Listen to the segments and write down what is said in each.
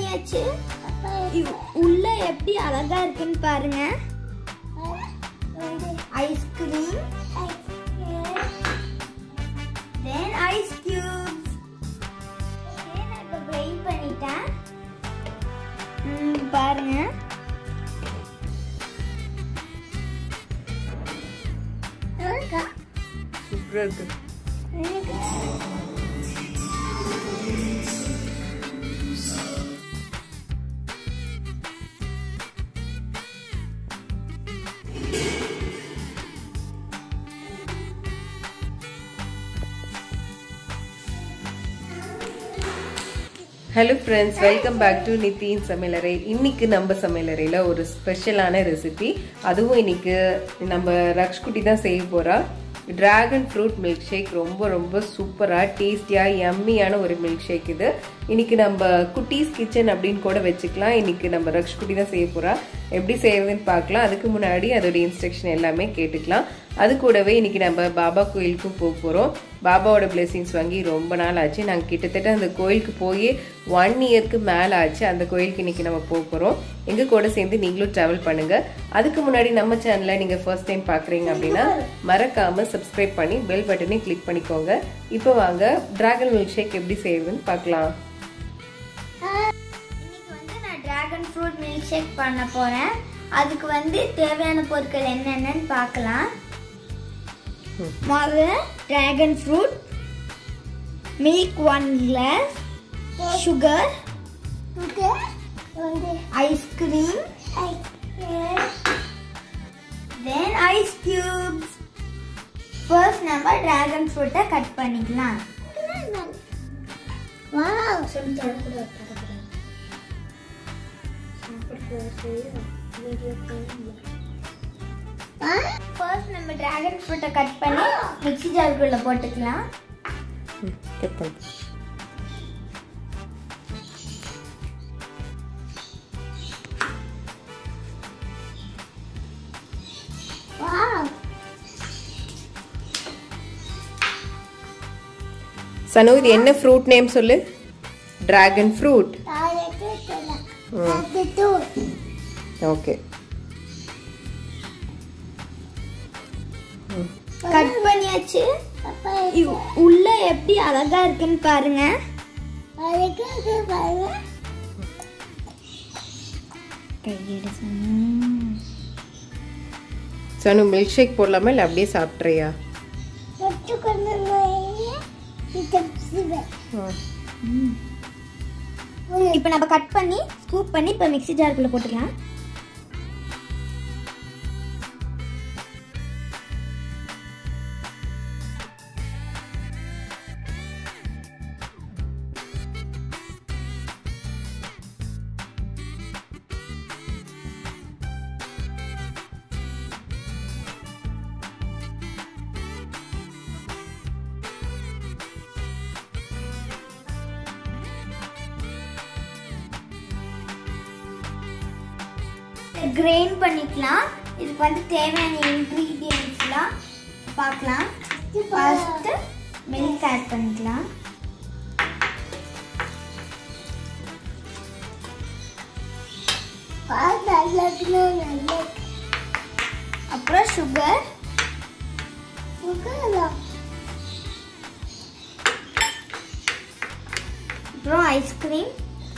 பண்ணியாச்சு இது உள்ள எப்படி அழகா இருக்குன்னு பாருங்க ஐஸ்கிரீம் தென் ஐஸ் கியூப்ஸ் நான் இப்போ கிரைண்ட் பண்ணிட்டேன் ம், பாருங்க சூப்பரா இருக்கு hello friends welcome back to Nithin சமையலறை இன்னைக்கு நம்ம சமையலறையில் ஒரு ஸ்பெஷலான ரெசிபி அதுவும் இன்னைக்கு நம்ம ரக்ஷ்குட்டி தான் செய்ய போறா டிராகன் ஃப்ரூட் மில்க் ஷேக் ரொம்ப ரொம்ப சூப்பராக டேஸ்டியாக யம்மியான ஒரு மில்க் ஷேக் இது இன்னைக்கு நம்ம குட்டீஸ் கிச்சன் அப்படின்னு கூட வச்சுக்கலாம் இன்னைக்கு நம்ம ரக்ஷ்குட்டி தான் செய்ய போறா எப்படி செய்யறதுன்னு பார்க்கலாம் அதுக்கு முன்னாடி அதோட இன்ஸ்ட்ரக்ஷன் எல்லாமே கேட்டுக்கலாம் அது கூடவே இன்னைக்கு நம்ம பாபா கோயிலுக்கும் போக போகிறோம் பாபாவோட பிளெஸிங்ஸ் வாங்கி ரொம்ப நாள் ஆச்சு நாங்கள் கிட்டத்தட்ட அந்த கோயிலுக்கு போய் ஒன் இயர்க்கு மேலே ஆச்சு அந்த கோயிலுக்கு இன்னைக்கு நம்ம போக போகிறோம் எங்கள் கூட சேர்ந்து நீங்களும் ட்ராவல் பண்ணுங்கள் அதுக்கு முன்னாடி நம்ம சேனலை நீங்கள் ஃபர்ஸ்ட் டைம் பார்க்குறீங்க அப்படின்னா மறக்காமல் சப்ஸ்கிரைப் பண்ணி பெல் பட்டனையும் கிளிக் பண்ணிக்கோங்க இப்போ வாங்க டிராகன் மில்க் ஷேக் எப்படி செய்யுதுன்னு பார்க்கலாம் இன்னைக்கு வந்து நான் டிராகன் ஃப்ரூட் மில்க் ஷேக் பண்ண போறேன் அதுக்கு வந்து தேவையான பொருட்கள் என்னென்னன்னு பார்க்கலாம் முதல்ல dragon fruit milk one glass sugar ice cream then ice cubes first நம்ம டிராகன் ஃப்ரூட்டை கட் பண்ணிக்கலாம் வாவ் ஃபர்ஸ்ட் நம்ம டிராகன் ஃப்ரூட்டை கட் பண்ணி மிக்ஸி ஜாருக்குள்ள போட்டுக்கலாம் கட் பண்ணு வாவ் சனு இது என்ன ஃப்ரூட் நேம் சொல்லு டிராகன் ஃப்ரூட் ஓகே கட் பண்ணியாச்சு இது உள்ள எப்படி அழகா இருக்குன்னு பாருங்க கையெடு சனு மில்க் ஷேக் போடலாமா இல்லை அப்படியே சாப்பிட்றியா இப்போ நம்ம கட் பண்ணி ஸ்கூப் பண்ணி இப்போ மிக்ஸி ஜாருக்குள்ள போட்டுக்கலாம் கிரைண்ட் பண்ணிக்கலாம் இதுக்கு வந்து தேவையான இன்க்ரீடியன்ஸ்லாம் பார்க்கலாம் ஃபர்ஸ்ட் மில்க் ஆட் பண்ணிக்கலாம் அப்புறம் சுகர் அப்புறம் ஐஸ்கிரீம்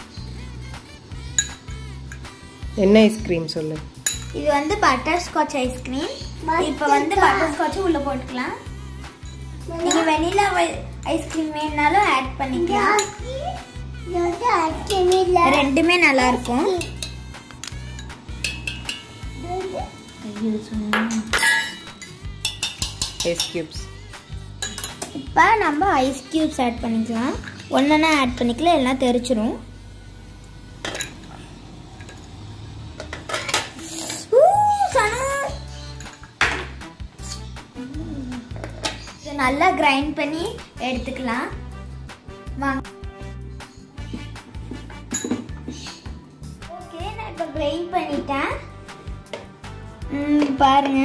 என்ன ஐஸ்கிரீம் சொல்லு இது வந்து பட்டர் ஸ்காட்ச் ஐஸ்கிரீம் இப்போ வந்து பட்டர் ஸ்காட்ச் உள்ள போட்டுக்கலாம் நீங்க வெனிலா ஐஸ்கிரீம் வேணுனாலும் ஆட் பண்ணிக்கலாம் ரெண்டுமே நல்லா இருக்கும் ஐஸ் கியூப்ஸ் இப்போ நம்ம ஐஸ் கியூப்ஸ் ஆட் பண்ணிக்கலாம் ஒன்றா ஆட் பண்ணிக்கலாம் எல்லாம் தெரிச்சிரும் ஊ, சனு. இதை நல்லா கிரைண்ட் பண்ணி எடுத்துக்கலாம் வாங்க ஓகே நான் இப்போ கிரைண்ட் பண்ணிட்டேன் ம், பாருங்க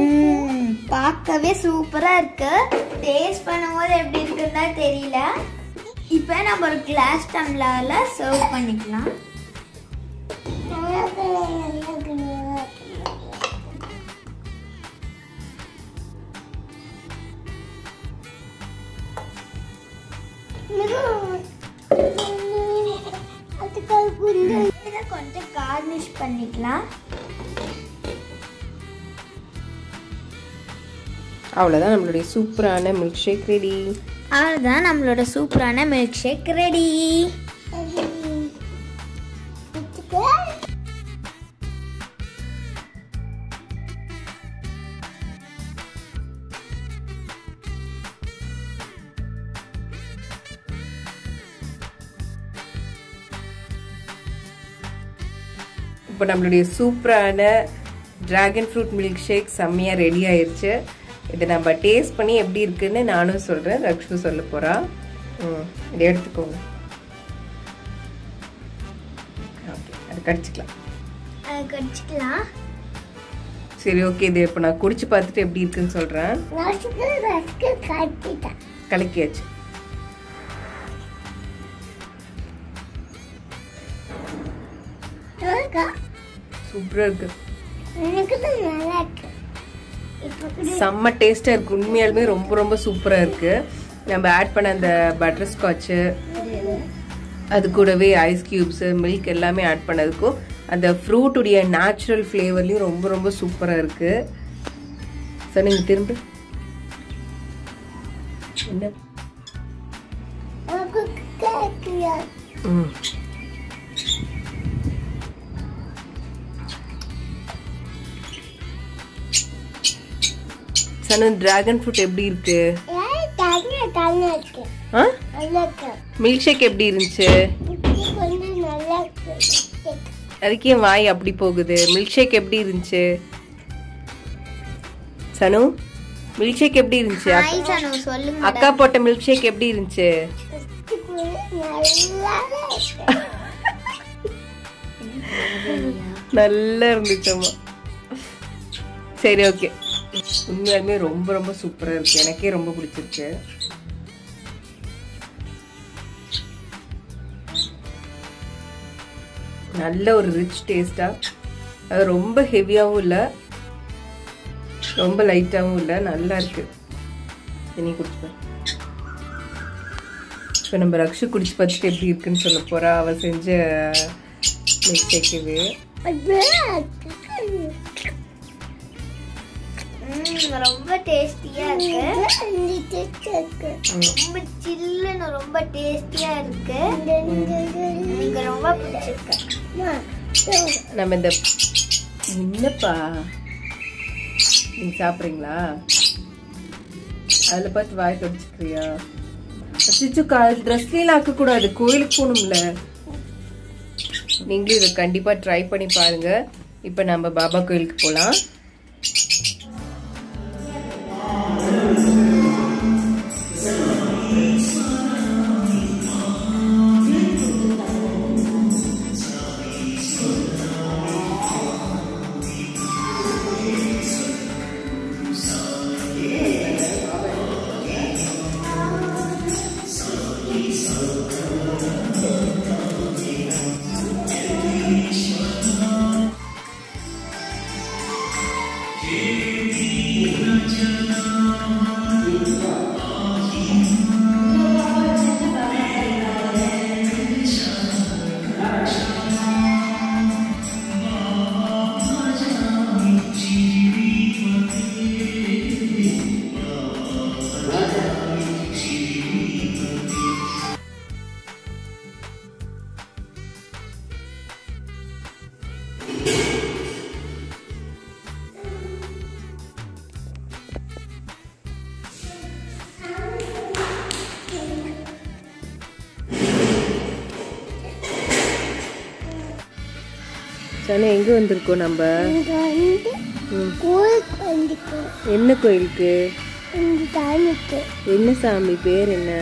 ம், பார்க்கவே சூப்பரா இருக்கு டேஸ்ட் பண்ணும்போது எப்படி இருக்குன்னு தான் தெரியல இப்போ நம்ம ஒரு கிளாஸ் டம்ளரில் சர்வ் பண்ணிக்கலாம் இதை கொஞ்சம் கார்னிஷ் பண்ணிக்கலாம் அவ்வளோதான் நம்மளுடைய சூப்பரான மில்க் ஷேக் ரெடி அவ்வளோதான் நம்மளோட சூப்பரான மில்க் ஷேக் ரெடி இப்போ நம்மளுடைய சூப்பரான டிராகன் ஃப்ரூட் மில்க் ஷேக் செம்மையாக ரெடி ஆயிருச்சு இதை நம்ம டேஸ்ட் பண்ணி எப்படி இருக்குன்னு நானும் சொல்கிறேன் ரக்ஷு சொல்ல போகிறா ம் இதை எடுத்துக்கோங்க ஓகே அது கடிச்சிக்கலாம் அது கடிச்சிக்கலாம் சரி ஓகே இது இப்போ நான் குடிச்சு பார்த்துட்டு எப்படி இருக்குன்னு சொல்கிறேன் கலக்கியாச்சு சூப்பராக இருக்கு செம்ம டேஸ்ட்டாக இருக்கு உண்மையாலுமே ரொம்ப ரொம்ப சூப்பராக இருக்கு நம்ம ஆட் பண்ண அந்த பட்டர் ஸ்காட்சு அது கூடவே ஐஸ் கியூப்ஸ் மில்க் எல்லாமே ஆட் பண்ணதுக்கும் அந்த ஃப்ரூட்டுடைய நேச்சுரல் ஃப்ளேவர்லையும் ரொம்ப ரொம்ப சூப்பராக இருக்கு சார் நீங்கள் திரும்ப என்ன ம் சனு டிராகன் ஃப்ரூட் எப்படி இருக்கு ஆ மில்க் ஷேக் எப்படி இருந்துச்சு அதுக்கே வாய் அப்படி போகுது மில்க் ஷேக் எப்படி இருந்துச்சு சனு மில்க் ஷேக் எப்படி இருந்துச்சு அக்கா- ஹாய் சனு சொல்லுங்க அக்கா போட்ட மில்க் ஷேக் எப்படி இருந்துச்சு நல்லா இருந்துச்சம்மா சரி ஓகே உண்மையாலுமே ரொம்ப ரொம்ப சூப்பரா இருக்கு எனக்கே ரொம்ப பிடிச்சிருக்கு நல்ல ஒரு ரிச் டேஸ்டா அது ரொம்ப ஹெவியாவும் இல்லை ரொம்ப லைட்டாகவும் இல்லை நல்லா இருக்கு இனி குடிச்சுப்பேன் இப்போ நம்ம ரக்ஷு குடிச்சு பார்த்துட்டு எப்படி இருக்குன்னு சொல்ல போறா அவ செஞ்ச மில்க் ஷேக் இது ம், ரொம்ப டேஸ்டியா இருக்கு ரொம்ப சில்லுன்னு ரொம்ப டேஸ்டியா இருக்கு எனக்கு ரொம்ப பிடிச்சிருக்கு நம்ம இந்த என்னப்பா நீங்க சாப்பிட்றீங்களா அதில் பார்த்து வாய் கடிச்சுக்கிறியா அச்சிச்சு கா ட்ரெஸ்லாம் ஆக்கக்கூடாது கோயிலுக்கு போகணும்ல நீங்களும் இதை கண்டிப்பாக ட்ரை பண்ணி பாருங்க இப்போ நம்ம பாபா கோயிலுக்கு போகலாம் சனு எங்க வந்திருக்கோம் நம்ம ம். என்ன கோயிலுக்கு என்ன சாமி பேர் என்ன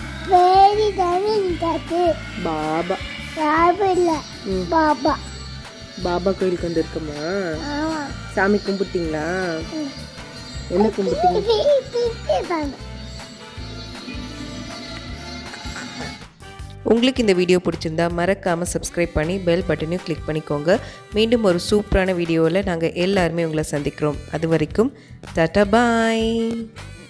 பாபா ம். பாபா பாபா கோயிலுக்கு வந்திருக்கோமா சாமி கும்பிட்டீங்களா என்ன கும்பிட்டீங்க உங்களுக்கு இந்த வீடியோ பிடிச்சிருந்தா மறக்காமல் சப்ஸ்கிரைப் பண்ணி பெல் பட்டனையும் கிளிக் பண்ணிக்கோங்க மீண்டும் ஒரு சூப்பரான வீடியோவில் நாங்கள் எல்லாருமே உங்களை சந்திக்கிறோம் அது வரைக்கும் டாட்டா பாய்